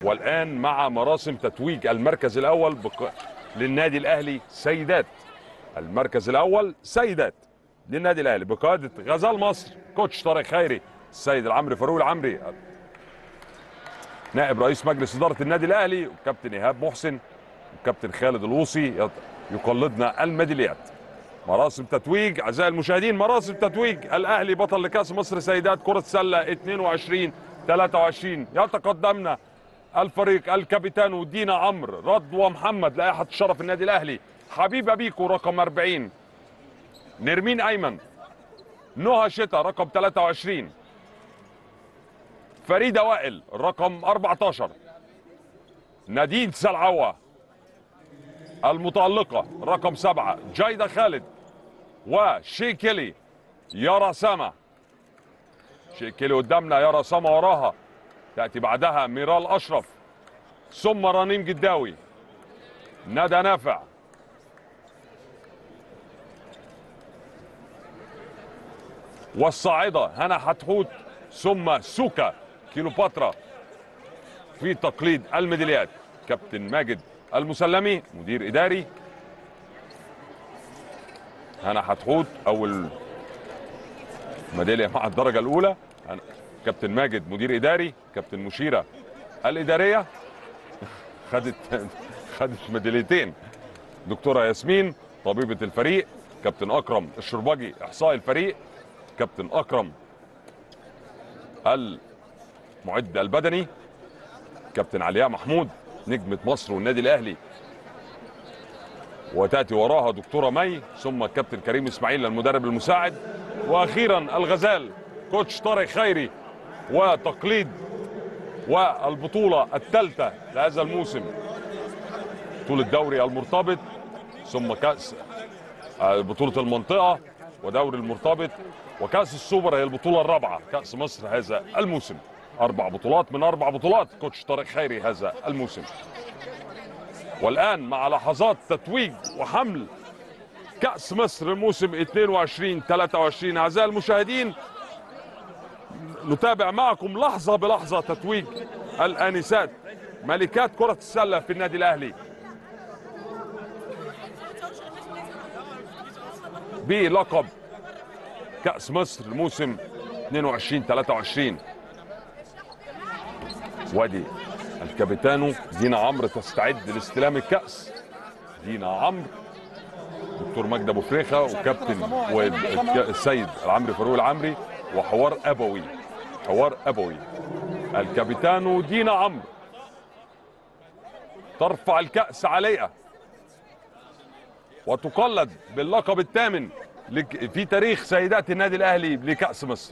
والان مع مراسم تتويج المركز الاول بق... للنادي الاهلي سيدات المركز الاول سيدات للنادي الاهلي بقياده غزال مصر كوتش طارق خيري السيد العمري فاروق العمري نائب رئيس مجلس اداره النادي الاهلي وكابتن ايهاب محسن وكابتن خالد الوصي يط- يقلدنا الميداليات مراسم تتويج اعزائي المشاهدين مراسم تتويج الاهلي بطل لكاس مصر سيدات كره سله 22 23 يتقدمنا الفريق الكابيتان دينا عمرو رضوى محمد لائحه شرف النادي الاهلي حبيبه بيكو رقم 40 نرمين ايمن نهى شتا رقم 23 فريده وائل رقم 14 نادين سلعوه المتألقة رقم سبعة جايدة خالد وشيكلي يارا سما شيكلي قدامنا يارا سما وراها تأتي بعدها ميرال أشرف ثم رنيم جداوي ندى نافع والصاعدة هنا حتحوت ثم سوكا كيلوباترا في تقليد الميداليات كابتن ماجد المسلمي مدير اداري هنا حتحوت اول ميداليه مع الدرجه الاولى هنا كابتن ماجد مدير اداري كابتن مشيره الاداريه خدت خدت ميداليتين دكتوره ياسمين طبيبه الفريق كابتن اكرم الشربجي احصائي الفريق كابتن اكرم المعد البدني كابتن علياء محمود نجمة مصر والنادي الأهلي وتأتي وراها دكتورة مي ثم الكابتن كريم إسماعيل المدرب المساعد وأخيرا الغزال كوتش طارق خيري وتقليد والبطولة الثالثة لهذا الموسم بطولة دوري المرتبط ثم كأس آه، بطولة المنطقة ودوري المرتبط وكأس السوبر هي البطولة الرابعة كأس مصر هذا الموسم أربع بطولات من أربع بطولات كوتش طارق خيري هذا الموسم والآن مع لحظات تتويج وحمل كأس مصر الموسم 22 23 أعزائي المشاهدين نتابع معكم لحظة بلحظة تتويج الآنسات ملكات كرة السلة في النادي الأهلي بلقب كأس مصر الموسم 22 23 وادي الكابيتانو دينا عمرو تستعد لاستلام الكأس دينا عمرو دكتور مجدي ابو فريخه وكابتن والسيد العمري فاروق العمري وحوار ابوي حوار ابوي الكابيتانو دينا عمرو ترفع الكأس عليها وتقلد باللقب الثامن لك- في تاريخ سيدات النادي الاهلي لكأس مصر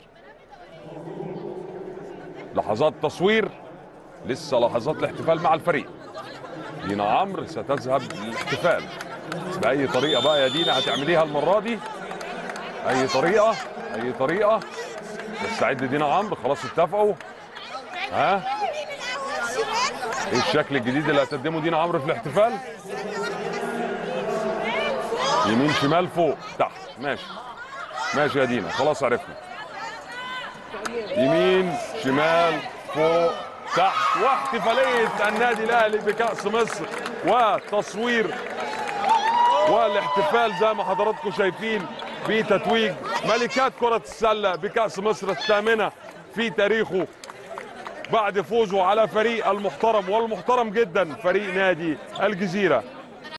لحظات تصوير لسه لحظات الاحتفال مع الفريق دينا عمرو ستذهب للاحتفال بأي طريقة بقى يا دينا هتعمليها المرة دي أي طريقة أي طريقة تستعد دينا عمرو خلاص اتفقوا ها ايه الشكل الجديد اللي هتقدمه دينا عمرو في الاحتفال يمين شمال فوق تحت ماشي ماشي يا دينا خلاص عرفنا يمين شمال فوق تحت واحتفالية النادي الأهلي بكأس مصر وتصوير والاحتفال زي ما حضراتكم شايفين بتتويج ملكات كرة السلة بكأس مصر الثامنة في تاريخه بعد فوزه على فريق المحترم والمحترم جدا فريق نادي الجزيرة